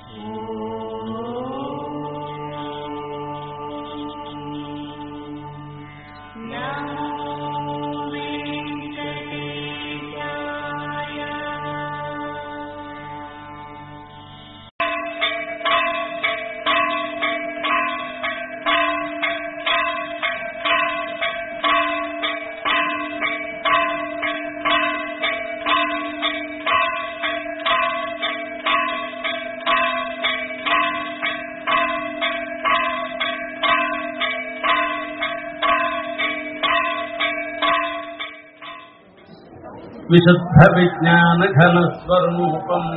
विशुद्धविज्ञानघनस्वरूपम्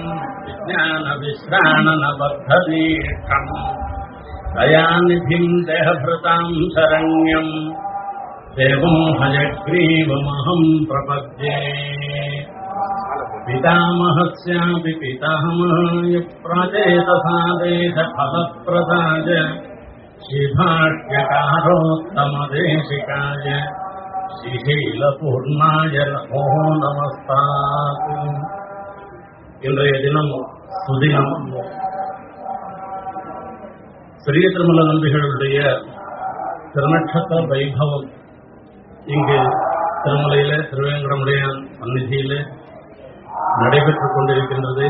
विज्ञानविश्राणनबद्धदीक्षम् दयानिधिम् देहभृताम् शरण्यम् देवम् हयग्रीवमहम् प्रपद्ये पितामहस्यापि पितामहाय प्राचेतसादेशफलप्रदाय श्रीभाष्यकारोत्तमदेशिकाय ஸ்ரீசைலபூர்ணாய நமோ நமஸ்தாத் இன்றைய தினம் சுதினம் பெரிய திருமல நம்பிகளுடைய திருநட்சத்திர வைபவம் இங்கு திருமலையில திருவேங்கடமுடையான் சந்நிதியில நடைபெற்றுக் கொண்டிருக்கின்றது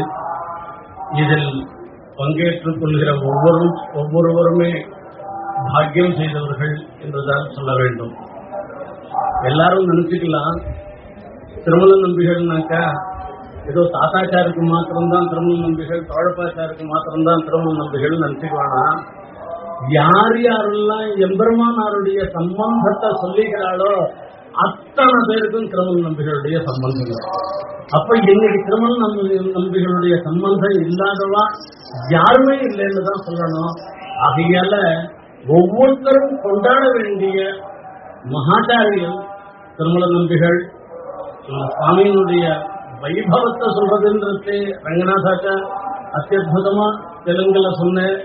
இதில் பங்கேற்றுக் கொள்கிற ஒவ்வொரு ஒவ்வொருவருமே பாக்கியம் செய்தவர்கள் என்றுதான் சொல்ல வேண்டும் எல்லாரும் நினைச்சுக்கலாம் திருமல நம்பிகள்னாக்கா ஏதோ தாத்தாச்சாருக்கு மாத்திரம்தான் திருமல நம்பிகள் தோழப்பாச்சாருக்கு மாத்திரம்தான் திருமல நம்பிகள் நினைச்சுக்குவானா யார் யாரெல்லாம் எம்பெருமானாருடைய சம்பந்தத்தை சொல்லிக்கிறாளோ அத்தனை பேருக்கும் திருமல நம்பிகளுடைய சம்பந்தங்கள் அப்ப இன்னைக்கு திருமல நம்பி நம்பிகளுடைய சம்பந்தம் இல்லாதவா யாருமே இல்லைன்னு தான் சொல்லணும் ஆகையால ஒவ்வொருத்தரும் கொண்டாட வேண்டிய மகாச்சாரியன் திருமல நம்பிகள் இந்த சுவாமியினுடைய வைபவத்தை சொல்றதுன்றது ரங்கநாதாச்சா அத்தியுதமா தெலுங்குல சொன்னேன்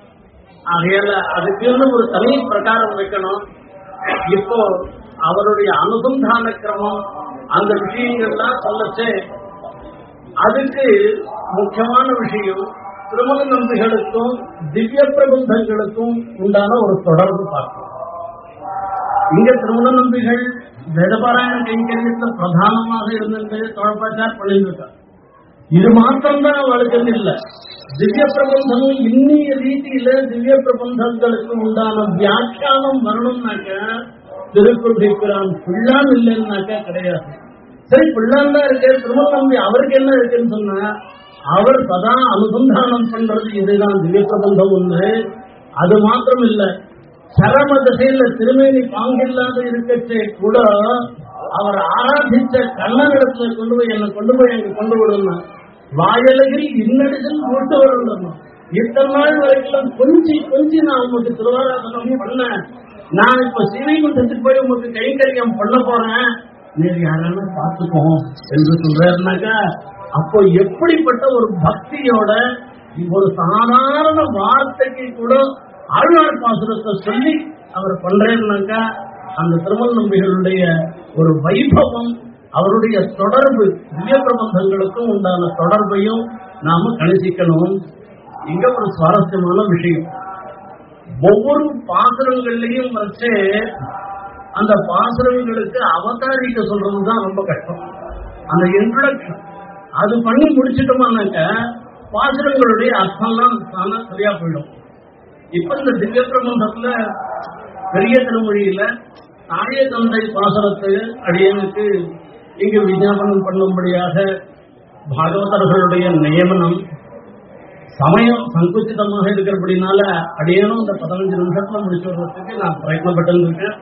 ஆகையால அதுக்குன்னு ஒரு தனி பிரகாரம் வைக்கணும் இப்போ அவருடைய அனுசந்தான கிரமம் அந்த விஷயங்கள்லாம் சொல்லச்சே அதுக்கு முக்கியமான விஷயம் திருமல நம்பிகளுக்கும் திவ்ய பிரபந்தங்களுக்கும் உண்டான ஒரு தொடர்பு பார்க்கணும் இங்க திருமண நம்பிகள் வேதபாராயண கைங்கரியத்துல பிரதானமாக இருந்தது தோழப்பாச்சார் பண்ணியிருக்கார் இது மாத்திரம்தான் அவளுக்கு இல்ல திவ்ய பிரபந்தமும் இன்னிய ரீதியில திவ்ய பிரபந்தங்களுக்கு உண்டான வியாக்கியானம் வரணும்னாக்க திருக்குறள் பிள்ளான் இல்லைன்னாக்கா கிடையாது சரி பிள்ளான் தான் இருக்கு திருமண நம்பி அவருக்கு என்ன இருக்குன்னு சொன்னா அவர் சதா அனுசந்தானம் பண்றது இதுதான் திவ்ய பிரபந்தம் ஒன்று அது மாத்திரம் இல்லை சரம திசையில திருமேனி பாங்கில்லாத இருக்கச்சே கூட அவர் ஆராதிச்ச கண்ணனிடத்துல கொண்டு போய் என்னை கொண்டு போய் அங்க கொண்டு விடணும் வாயலகில் இன்னடிசல் போட்டு வரணும் இத்தனை நாள் வரைக்கும் கொஞ்சி கொஞ்சி நான் உங்களுக்கு திருவாராதனம் பண்ணேன் நான் இப்ப ஸ்ரீவைகுண்டத்துக்கு போய் உங்களுக்கு கைங்கரியம் பண்ண போறேன் நீர் யாராலும் பார்த்துக்கோ என்று சொல்றாருனாக்கா அப்போ எப்படிப்பட்ட ஒரு பக்தியோட ஒரு சாதாரண வார்த்தைக்கு கூட ஆழ்வார் பாசுரத்தை சொல்லி அவர் பண்றேன்னாக்கா அந்த திருமல் நம்பிகளுடைய ஒரு வைபவம் அவருடைய தொடர்பு திவ்ய பிரபந்தங்களுக்கும் உண்டான தொடர்பையும் நாம கணிசிக்கணும் இங்க ஒரு சுவாரஸ்யமான விஷயம் ஒவ்வொரு பாசுரங்கள்லயும் வச்சே அந்த பாசுரங்களுக்கு அவதாரிக்க சொல்றதுதான் ரொம்ப கஷ்டம் அந்த இன்ட்ரடக்ஷன் அது பண்ணி முடிச்சிட்டோம்னாக்க பாசுரங்களுடைய அர்த்தம்லாம் தானா சரியா போயிடும் இப்ப இந்த திவ்ய பிரபந்தத்துல பெரிய திருமொழியில தாய தந்தை பாசனத்தை அடியனுக்கு இங்கு விஞ்ஞாபனம் பண்ணும்படியாக பாகவதர்களுடைய நியமனம் சமயம் சங்குச்சிதமாக இருக்கிறபடினால அடியனும் இந்த பதினஞ்சு நிமிஷத்துல முடிச்சு வர்றதுக்கு நான் பிரயத்னப்பட்டு இருக்கேன்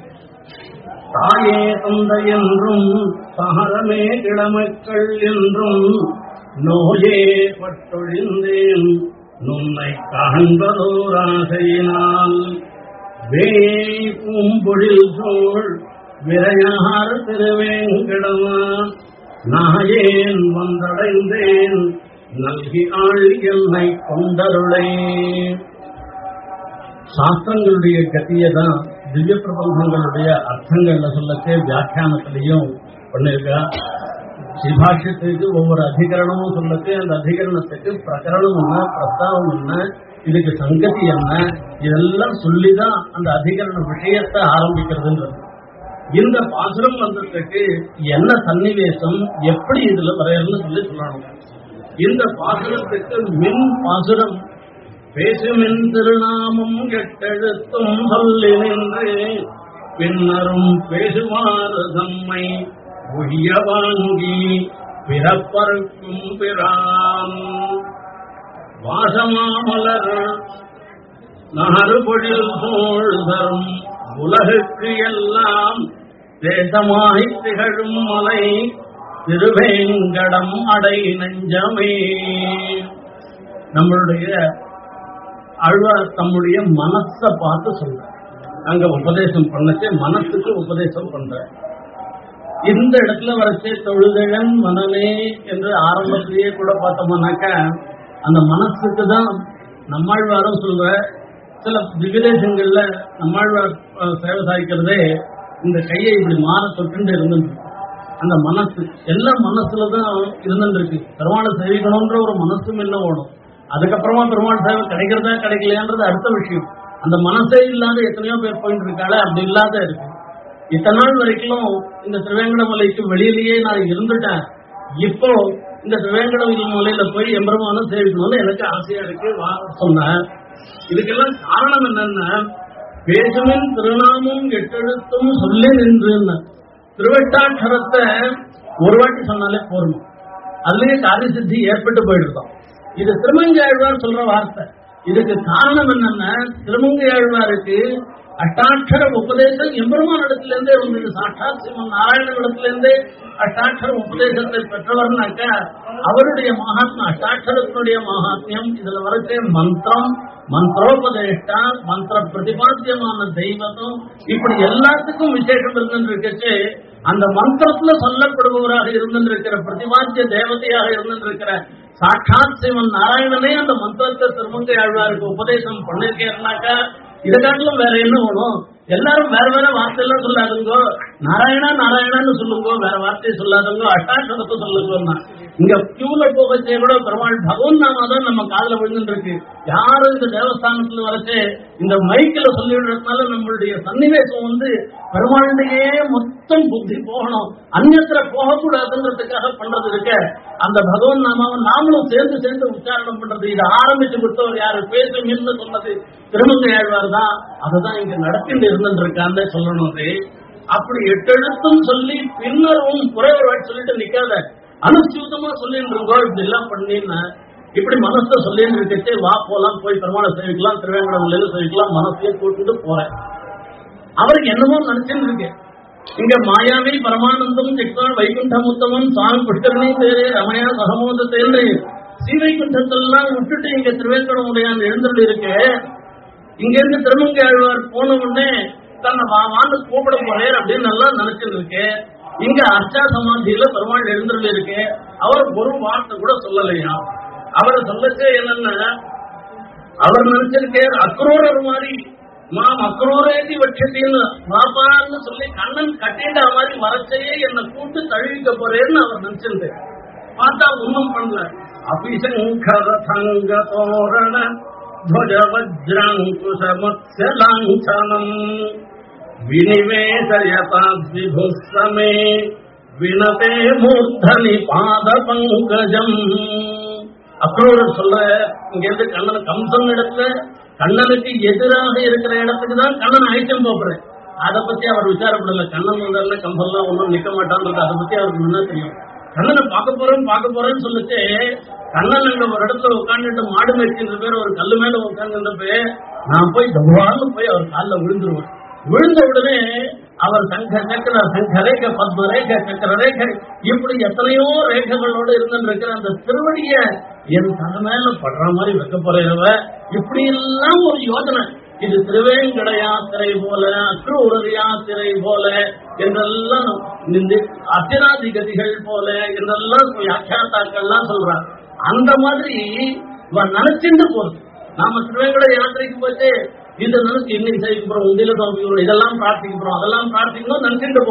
தாயே தந்தை என்றும் சகரமே கிழமக்கள் என்றும் நோயே பட்டொழிந்தேன் நுண்மை காண்பதோராசையினால் வேய் பூம்பொழில் சோழ் விரையார் திருவேங்கடமா நாயேன் வந்தடைந்தேன் நல்கி ஆள் என்னை கொண்டருளே சாஸ்திரங்களுடைய கத்தியை தான் திவ்ய பிரபந்தங்களுடைய அர்த்தங்கள்ல சொல்லச்சே வியாக்கியானத்திலையும் பண்ணிருக்கா சிபாஷத்துக்கு ஒவ்வொரு அதிகரணமும் சொல்லக்கு அந்த அதிகரணத்துக்கு பிரகரணம் என்ன பிரஸ்தாவம் என்ன இதுக்கு சங்கதி என்ன இதெல்லாம் சொல்லிதான் அந்த அதிகரண விஷயத்தை ஆரம்பிக்கிறதுன்றது இந்த பாசுரம் வந்ததுக்கு என்ன சன்னிவேசம் எப்படி இதுல வரையணும்னு சொல்லி சொல்லணும் இந்த பாசுரத்துக்கு மின் பாசுரம் பேசுமின் திருநாமம் கெட்டெழுத்தும் சொல்லி நின்று பின்னரும் பேசுமாறு தம்மை ஒழிய வாங்கி பிறப்பறுக்கும் பிரான் வாசமாமலர் நகர்பொழில் சூழ்தரும் உலகுக்கு எல்லாம் தேசமாய் திகழும் மலை திருவேங்கடம் அடை நெஞ்சமே நம்மளுடைய அழ்வார் தம்முடைய மனசை பார்த்து சொல்ற அங்க உபதேசம் பண்ணச்சு மனசுக்கு உபதேசம் பண்ற இந்த இடத்துல வரைச்சே தொழுதழன் மனமே என்று ஆரம்பத்திலேயே கூட பார்த்தோம்னாக்க அந்த மனசுக்கு தான் நம்மாழ்வாரும் சொல்ற சில விவிதேசங்கள்ல நம்மாழ்வார் அஹ், சேவை சாய்க்கிறதே இந்த கையை இப்படி மாற தொட்டு இருந்துட்டு அந்த மனசு எல்லாம் மனசுல தான் இருந்துட்டு இருக்கு பெருமாளை சேவிக்கணும்ன்ற ஒரு மனசும் என்ன ஓடும் அதுக்கப்புறமா பெருமாள் சேவை கிடைக்கிறதா கிடைக்கலையான்றது அடுத்த விஷயம் அந்த மனசே இல்லாத எத்தனையோ பேர் போயிட்டு இருக்காளே அப்படி இல்லாத இருக்கு இத்தனை நாள் வரைக்கும் இந்த திருவேங்கடமலைக்கு வெளியிலேயே நான் இருந்துட்டேன் இப்போ இந்த திருவேங்கட மலையில போய் எம்பெருமானும் சேவிக்கணும்னு எனக்கு ஆசையா இருக்கு வா சொன்னேன் இதுக்கெல்லாம் காரணம் என்னன்னா பேசுமின் திருநாமும் எட்டெழுத்தும் சொல்லி நின்று திருவட்டாட்சரத்தை ஒரு வாட்டி சொன்னாலே போறணும் அதுலயே காரிய சித்தி ஏற்பட்டு போயிடுதான் இது திருமங்கையாழ்வார் சொல்ற வார்த்தை இதுக்கு காரணம் என்னன்னா திருமங்கையாழ்வாருக்கு அஷ்டாட்சர உபதேசம் எம்பெருமான் இடத்துல இருந்தே வந்தது சாட்சாத் சிவன் நாராயணன் இடத்துல இருந்தே அஷ்டாட்சர உபதேசத்தை பெற்றவர்னாக்க அவருடைய மகாத்மா அஷ்டாட்சரத்தினுடைய மகாத்மியம் இதுல வரச்சே மந்திரம் மந்திரோபதேஷ்டா மந்திர பிரதிபாத்தியமான தெய்வத்தம் இப்படி எல்லாத்துக்கும் விசேஷம் இருந்துருக்கச்சு அந்த மந்திரத்துல சொல்லப்படுபவராக இருந்திருக்கிற பிரதிபாத்திய தேவதையாக இருந்திருக்கிற சாட்சாத் சிவன் நாராயணனே அந்த மந்திரத்தை திருமங்கை ஆழ்வாருக்கு உபதேசம் பண்ணிருக்கேன்னாக்கா இதை காட்டிலும் வேற என்ன வேணும் எல்லாரும் வேற வேற வார்த்தையெல்லாம் சொல்லாதுங்கோ நாராயணா நாராயணான்னு சொல்லுங்க வேற வார்த்தையை சொல்லாதுங்கோ அட்டாட்சரத்தை சொல்லுங்கன்னா இங்க கியூல போகச்சே கூட பெருமாள் பகவன் நாமா தான் நம்ம காதுல விழுந்துட்டு இருக்கு யாரும் இந்த தேவஸ்தானத்துல வரச்சே இந்த மைக்கில் சொல்லிவிடுறதுனால நம்மளுடைய சன்னிவேசம் வந்து பெருமாளுடையே மொத்தம் புத்தி போகணும் அந்நத்திர போகக்கூடாதுன்றதுக்காக பண்றது இருக்க அந்த பகவன் நாமாவை நாமளும் சேர்ந்து சேர்ந்து உச்சாரணம் பண்றது இதை ஆரம்பிச்சு கொடுத்தவர் யாரு பேசுமின்னு சொன்னது திருமங்கை ஆழ்வார் தான் அதுதான் இங்க நடத்திட்டு இருந்துட்டு இருக்கான்னு சொல்லணும் அது அப்படி எட்டெழுத்தும் சொல்லி பின்னரும் குறைவர் சொல்லிட்டு நிக்காத அனுஷ்டிதமா சொல்லிட்டு இருக்கோ இப்படி எல்லாம் பண்ணின்னு இப்படி மனசை சொல்லிட்டு இருக்கச்சே வா போலாம் போய் பெருமாளை சேவிக்கலாம் திருவேங்கடம்ல சேவிக்கலாம் மனசையே கூட்டிட்டு போறேன் அவருக்கு என்னமோ நினைச்சுன்னு இருக்கு இங்க மாயாவி பரமானந்தம் சிக்தான் வைகுண்டம் உத்தமன் சுவாமி புஷ்கரணி பேரு ரமயா சகமோதத்தேன்னு ஸ்ரீவைகுண்டத்தெல்லாம் விட்டுட்டு இங்க திருவேங்கடம் உடையான் எழுந்துட்டு இருக்கு இங்க இருந்து திருமங்கை ஆழ்வார் போன உடனே தன்னை வா வான்னு கூப்பிட போறேன் அப்படின்னு நல்லா நினைச்சிட்டு இருக்கு இங்க அர்ச்சா சமாதியில பெருமாள் எழுந்துட்டு இருக்கு அவர் ஒரு வார்த்தை கூட சொல்லலையா அவரை சொல்லச்சே என்னன்னா அவர் நினைச்சிருக்கார் அக்ரூரர் மாதிரி மாம் அக்ரூரேதி வட்சத்தின்னு பாப்பான்னு சொல்லி கண்ணன் கட்டிட்ட மாதிரி வரச்சையே என்னை கூட்டு தழுவிக்க போறேன்னு அவர் நினைச்சிருந்தார் பார்த்தா ஒண்ணும் பண்ணல அபிசங்கர சங்க தோரண ध्वज वज्राङ्कुश मत्स्यलाञ्छनम् विनिवेशयताद्विभुः समे विनते मूर्धनि பாதபங்கஜம் அக்ரூரர் சொல்ல இங்க இருந்து கண்ணன் கம்சன் இடத்துல கண்ணனுக்கு எதிராக இருக்கிற இடத்துக்கு தான் கண்ணன் அழைச்சம் போறேன் அதை பத்தி அவர் விசாரப்படல கண்ணன் வந்தாருன்னா கம்சன்லாம் ஒன்றும் நிக்க மாட்டான்றது அதை பத்தி அவருக்கு முன்னா தெரியும் கண்ணனை பார்க்க போறேன் பார்க்க போறேன்னு சொல்லிட்டு கண்ணன் அங்க ஒரு இடத்துல உட்காந்துட்டு மாடு மேய்க்கின்ற பேர் ஒரு கல்லு மேல உட்கார்ந்துருந்தப்ப நான் போய் தபுவான்னு போய் அவர் காலில் விழுந்துருவேன் விழுந்த உடனே அவர் சங்க சக்கர சங்க ரேக பத்ம ரேக சக்கர ரேக இப்படி எத்தனையோ ரேகைகளோட இருந்து இருக்கிற அந்த திருவடிய என் தலை மேல படுற மாதிரி வைக்க போறவ இப்படி எல்லாம் ஒரு யோசனை இது திருவேங்கட யாத்திரை போல அக்ரூரர் யாத்திரை போல என்றெல்லாம் இந்த அத்திராதி கதிகள் போல என்றெல்லாம் வியாக்கியாத்தாக்கள்லாம் சொல்றாங்க அந்த மாதிரி இவன் நினைச்சுட்டு போறது நாம திருவேங்கட யாத்திரைக்கு போயிட்டு இதை நினைச்சு இன்னைக்கு செய்ய போறோம் உண்டியில தோப்பிக்கிறோம் இதெல்லாம் பிரார்த்திக்க போறோம் அதெல்லாம் பிரார்த்திக்கணும் நினைச்சுட்டு போவோம்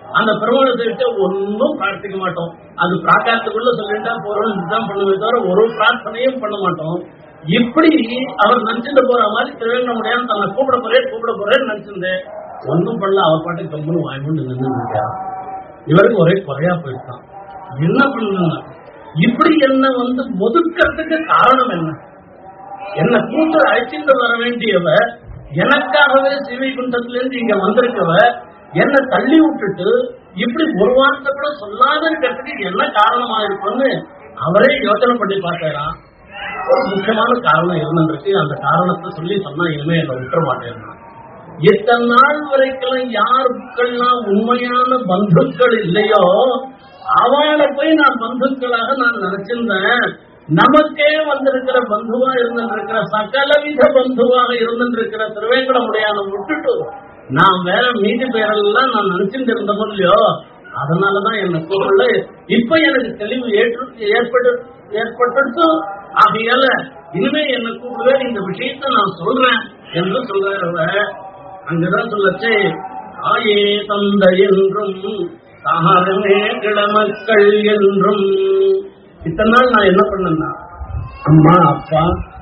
அந்த பெருமாளை சொல்லிட்டு ஒன்னும் பிரார்த்திக்க மாட்டோம் அது பிராக்காரத்துக்குள்ள சொல்லிட்டா போறோம் இதுதான் பண்ணுமே தவிர ஒரு பிரார்த்தனையும் பண்ண மாட்டோம் இப்படி அவர் நினைச்சிட்டு போற மாதிரி திருவேங்கடமுடியான் தன்னை கூப்பிட போறேன் கூப்பிட போறேன்னு நினைச்சிருந்து ஒன்னும் பண்ணல அவர் பாட்டுக்கு கம்முன்னு வாய்மூண்டு நின்று இருக்கார் இவருக்கு ஒரே குறையா போயிட்டான் என்ன பண்ண இப்படி என்ன வந்து ஒதுக்கிறதுக்கு காரணம் என்ன என்ன கூட்டு அழைச்சிட்டு வர வேண்டியவ எனக்காகவே சிவைகுண்டத்திலிருந்து இங்க வந்திருக்கவ என்ன தள்ளி விட்டுட்டு இப்படி ஒரு வார்த்தை கூட சொல்லாத இருக்கிறதுக்கு என்ன காரணமா இருக்கும்னு அவரே யோசனை பண்ணி பார்த்தாராம் ஒரு முக்கியமான காரணம் இருந்திருக்கு அந்த காரணத்தை சொல்லி சொன்னா இனிமே என்ன விட்டுற மாட்டேன் இத்தனை நாள் வரைக்கும் யாருக்கெல்லாம் உண்மையான பந்துக்கள் இல்லையோ அவளை போய் நான் பந்துக்களாக நான் நினைச்சிருந்தேன் நமக்கே வந்திருக்கிற பந்துவா இருந்திருக்கிற சகலவித பந்துவாக இருந்திருக்கிற திருவேங்கடமுடையான விட்டுட்டு நான் வேற மீதி பேரெல்லாம் நான் நினைச்சிட்டு இருந்தோம் இல்லையோ அதனாலதான் என்ன கூப்பிடல இப்ப எனக்கு தெளிவு ஏற்று ஏற்பட்டு ஏற்பட்டு ஆகையால இனிமே என்ன கூப்பிடுவேன் இந்த விஷயத்த நான் சொல்றேன் என்று சொல்றாரு அங்கதான் சொல்லச்சே ஆயே தந்தை என்றும் தாரமே கிழமக்கள் என்றும் இத்தனை நாள் நான் என்ன பண்ணேன்னா அம்மா அப்பா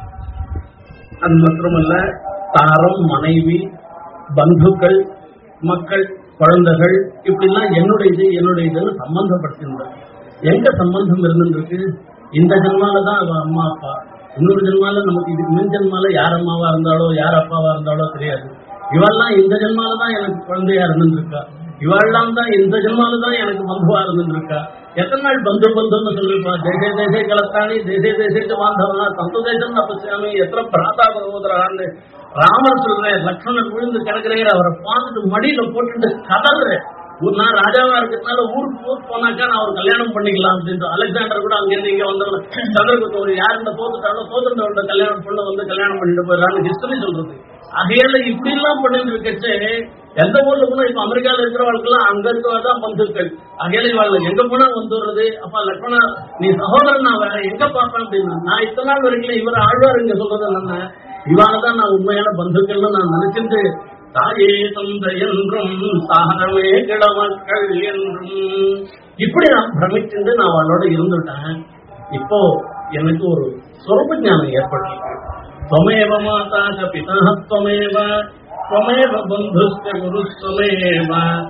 அது மாத்திரமல்ல தாரம் மனைவி பந்துக்கள் மக்கள் குழந்தைகள் இப்படிலாம் என்னுடைய இது என்னுடைய இதுன்னு சம்பந்தப்படுத்திருந்தேன் எங்க சம்பந்தம் இருந்துருக்கு இந்த ஜென்மால தான் அவ அம்மா அப்பா இன்னொரு ஜென்மால நமக்கு இதுக்கு முன் ஜென்மால யார் அம்மாவா இருந்தாலோ யார் அப்பாவா இருந்தாலோ தெரியாது இவெல்லாம் இந்த ஜென்மால தான் எனக்கு குழந்தையா இருந்துருக்கா இவெல்லாம் தான் இந்த ஜென்மால தான் எனக்கு பந்துவா இருந்துருக்கா எத்தனை நாள் பந்து பந்துன்னு சொல்லிருப்பா தேசே தேசே கலத்தாணி தேசே தேசேட்டு வாந்தவனா சந்து தேசம் தப்பசாமி எத்தனை பிராதா பகவதரான்னு ராமர் சொல்றேன் லக்ஷ்மணன் விழுந்து கிடக்குறேன் அவரை பார்த்துட்டு மடியில போட்டுட்டு கதறேன் நான் ராஜாவா இருக்கிறதுனால ஊருக்கு ஊருக்கு போனாக்கா நான் ஒரு கல்யாணம் பண்ணிக்கலாம் அப்படின்னு அலெக்சாண்டர் கூட அங்க இருந்து இங்க வந்தவங்க சந்திரகுப்த ஒரு யார் இந்த தோத்துட்டாரோ தோத்துட்டவங்க கல்யாணம் பண்ண வந்து கல்யாணம் பண்ணிட்டு போயிடறான்னு ஹிஸ்டரி சொல்றது அகையில இப்படி எல்லாம் பண்ணிட்டு இருக்கச்சு எந்த ஊர்ல போனா இப்ப அமெரிக்கால இருக்கிறவங்களுக்கெல்லாம் அங்க இருக்கிறதான் பந்துக்கள் அகையில இவாள் எங்க போனா வந்துடுறது அப்ப லக்ஷ்மணா நீ சகோதரன் நான் வேற எங்க பார்ப்பேன் அப்படின்னா நான் இத்தனை நாள் வரைக்கும் இவர் ஆழ்வார் இங்க சொல்றது என்னன்னா இவாளதான் நான் உண்மையான பந்துக்கள்னு நான் நினைச்சிட்டு தாயே தந்தை என்றும் சாரமே கிழமக்கள் என்றும் இப்படி நான் பிரமிச்சுட்டு நான் அவளோட இருந்துட்டேன் இப்போ எனக்கு ஒரு சொரூப ஞானம் ஏற்பட்டிருக்கு त्वमेव माता च पितः त्वमेव त्वमेव बन्धुश्च गुरुस्त्वमेव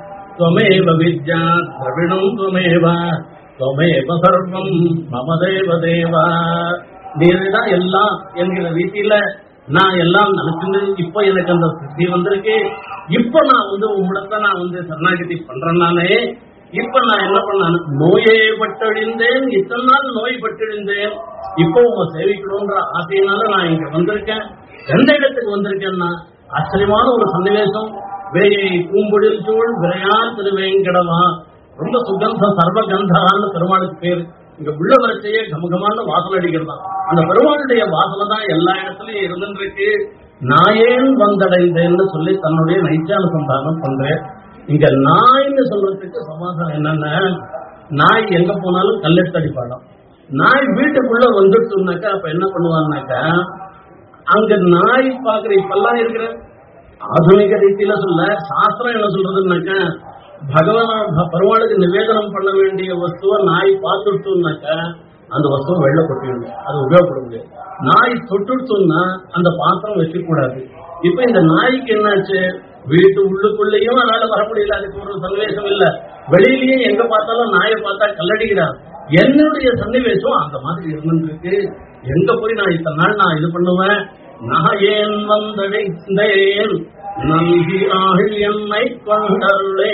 त्वमेव विद्या द्रविणम् त्वमेव त्वमेव सर्वम् मम தேவ தேவா நீர்தான் எல்லாம் என்கிற ரீதியில நான் எல்லாம் நினைச்சுட்டு இப்போ எனக்கு அந்த சித்தி வந்திருக்கு இப்போ நான் வந்து உம்மிடத்தை நான் வந்து சரணாகதி பண்றேன் நானே இப்ப நான் என்ன பண்ணேன் நோயே பட்டழிந்தேன் இத்தனை நாள் நோய் பட்டழிந்தேன் இப்போ உங்க சேவிக்கணும்ன்ற ஆசையினால நான் இங்க வந்திருக்கேன் எந்த இடத்துக்கு வந்திருக்கேன்னா ஆச்சரியமான ஒரு சன்னிவேசம் வேயை பூம்பொழில் சூழ் விரையான் திருவேங்கடவா ரொம்ப சுகந்த சர்வகந்தான்னு பெருமாளுக்கு பேரு இங்க உள்ள வரிசையே கமகமான வாசல் அடிக்கிறதா அந்த பெருமாளுடைய வாசனை தான் எல்லா இடத்துலயும் இருந்துருக்கு நான் ஏன் வந்தடைந்தேன்னு சொல்லி தன்னுடைய நைச்சானுசந்தானம் பண்றேன் இங்க நாய்ன்னு சொல்றதுக்கு சமாதானம் என்னன்னா நாய் எங்க போனாலும் கல்லெடுத்து அடிப்பாடம் நாய் வீட்டுக்குள்ள வந்துட்டுனாக்கா அப்ப என்ன பண்ணுவான்னாக்கா அங்க நாய் பாக்குற இப்பெல்லாம் இருக்கிற ஆதுனிக ரீதியில சொல்ல சாஸ்திரம் என்ன சொல்றதுன்னாக்கா பகவான் பெருமாளுக்கு நிவேதனம் பண்ண வேண்டிய வஸ்துவை நாய் பார்த்துட்டுனாக்கா அந்த வஸ்துவை வெள்ள கொட்டிடணும் அது உபயோகப்பட முடியாது நாய் தொட்டுடுத்தோம்னா அந்த பாத்திரம் வைக்க கூடாது இப்ப இந்த நாய்க்கு என்னாச்சு வீட்டு உள்ளுக்குள்ளேயும் அதனால வர முடியல அதுக்கு ஒரு சன்னிவேசம் இல்ல வெளியிலயும் எங்க பார்த்தாலும் நாயை பார்த்தா கல்லடிக்கிறான் என்னுடைய சன்னிவேசம் அந்த மாதிரி இருந்துருக்கு எங்க போய் நான் இத்தனை நாள் நான் இது பண்ணுவேன் நான் ஏன் வந்தடைந்தேன் நல்கி ஆகில் என்னை கொண்டருளே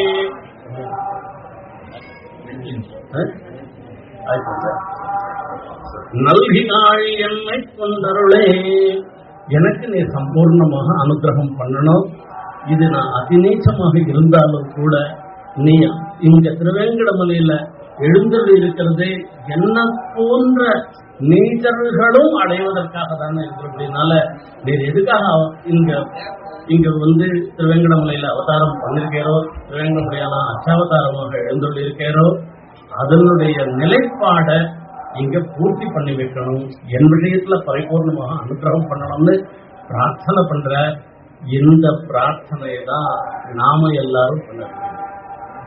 அஹ்? ஆயிடுச்சா? நல்கினாள் என்னை கொண்டருளே எனக்கு நீ சம்பூர்ணமாக அனுகிரகம் பண்ணணும் இது நான் அதிநீச்சமாக இருந்தாலும் கூட நீ இங்க திருவேங்கடமலையில எழுந்தது இருக்கிறதே என்ன போன்ற நீச்சர்களும் அடைவதற்காக தானே இருக்கிறதுனால நீர் எதுக்காக இங்க இங்க வந்து திருவேங்கடமலையில அவதாரம் பண்ணிருக்கிறோ திருவேங்கடமலையான அச்சாவதாரமாக எழுந்துள்ள இருக்கிறோ அதனுடைய நிலைப்பாட இங்க பூர்த்தி பண்ணி வைக்கணும் என் விஷயத்துல பரிபூர்ணமாக அனுகிரகம் பண்ணணும்னு பிரார்த்தனை பண்ற இந்த பிரார்த்தனையை தான் நாம எல்லாரும் பண்ண வேண்டும்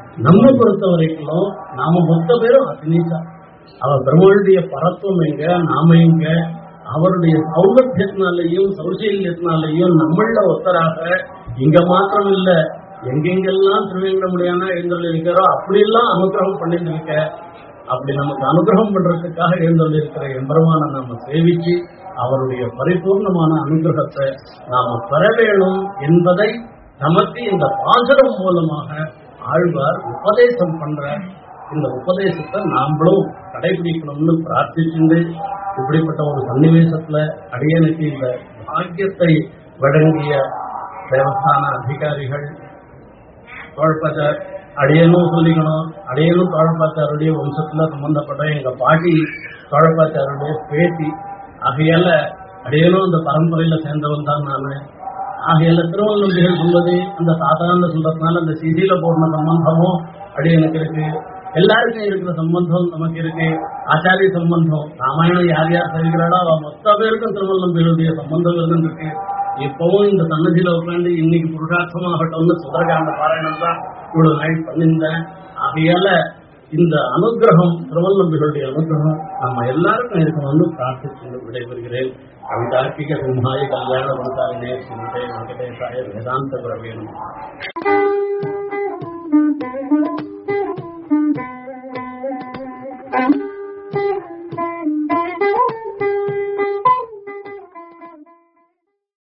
நம்ம பொறுத்த வரைக்கும் நாம மொத்த பேரும் அக்னிசா அவர் பெருமாளுடைய பரத்துவம் எங்க நாம எங்க அவருடைய சௌலபியத்தினாலையும் சௌசல்யத்தினாலையும் நம்மள ஒத்தராக இங்க மாத்திரம் இல்ல எங்கெங்கெல்லாம் திருவேங்கடமுடியான எழுந்தொழி இருக்கிறோ அப்படியெல்லாம் அனுகிரகம் பண்ணிட்டு இருக்க அப்படி நமக்கு அனுகிரகம் பண்றதுக்காக எழுந்தொழி இருக்கிற எம்பெருமான நாம சேவிச்சு அவருடைய பரிபூர்ணமான அனுகிரகத்தை நாம பெற வேணும் என்பதை நமக்கு இந்த பாசுரம் மூலமாக ஆழ்வார் உபதேசம் பண்ற இந்த உபதேசத்தை நாமளும் கடைபிடிக்கணும்னு பிரார்த்திச்சுண்டு இப்படிப்பட்ட ஒரு சன்னிவேசத்துல அடியனுக்கு இந்த பாக்கியத்தை வழங்கிய தேவஸ்தான அதிகாரிகள் தோழ்பாச்சார் அடியனும் சொல்லிக்கணும் அடியனும் தோழப்பாச்சாருடைய வம்சத்துல சம்பந்தப்பட்ட எங்க பாட்டி தோழப்பாச்சாருடைய பேத்தி ஆகையால அடியனும் இந்த பரம்பரையில சேர்ந்தவன் தான் நானு ஆகையால திருவள்ளம்பிகள் சொல்வது அந்த சாதாரண சொல்றதுனால அந்த சிசியில போடுற சம்பந்தமும் அடியனுக்கு இருக்கு எல்லாருக்கும் இருக்கிற சம்பந்தம் நமக்கு இருக்கு ஆச்சாரிய சம்பந்தம் ராமாயணம் யார் யார் சரிக்கிறாளோ அவ மொத்த பேருக்கும் திருவள்ளம்பிகளுடைய சம்பந்தம் இருந்துருக்கு இப்பவும் இந்த சன்னதியில உட்காந்து இன்னைக்கு புருஷார்த்தமாகட்டும்னு சுதரகாண்ட பாராயணம் தான் இவ்வளவு நாள் பண்ணியிருந்தேன் ஆகையால இந்த அனுகிரகம் திருவள்ளம்பிகளுடைய அனுகிரகம் நம்ம எல்லாருக்கும் இருக்கணும்னு பிரார்த்திச்சு விடைபெறுகிறேன் கவிதார்க்கிக சிம்ஹாய கல்யாண மனசாரினே சிந்தை வெங்கடேசாய வேதாந்த பிரவேணும்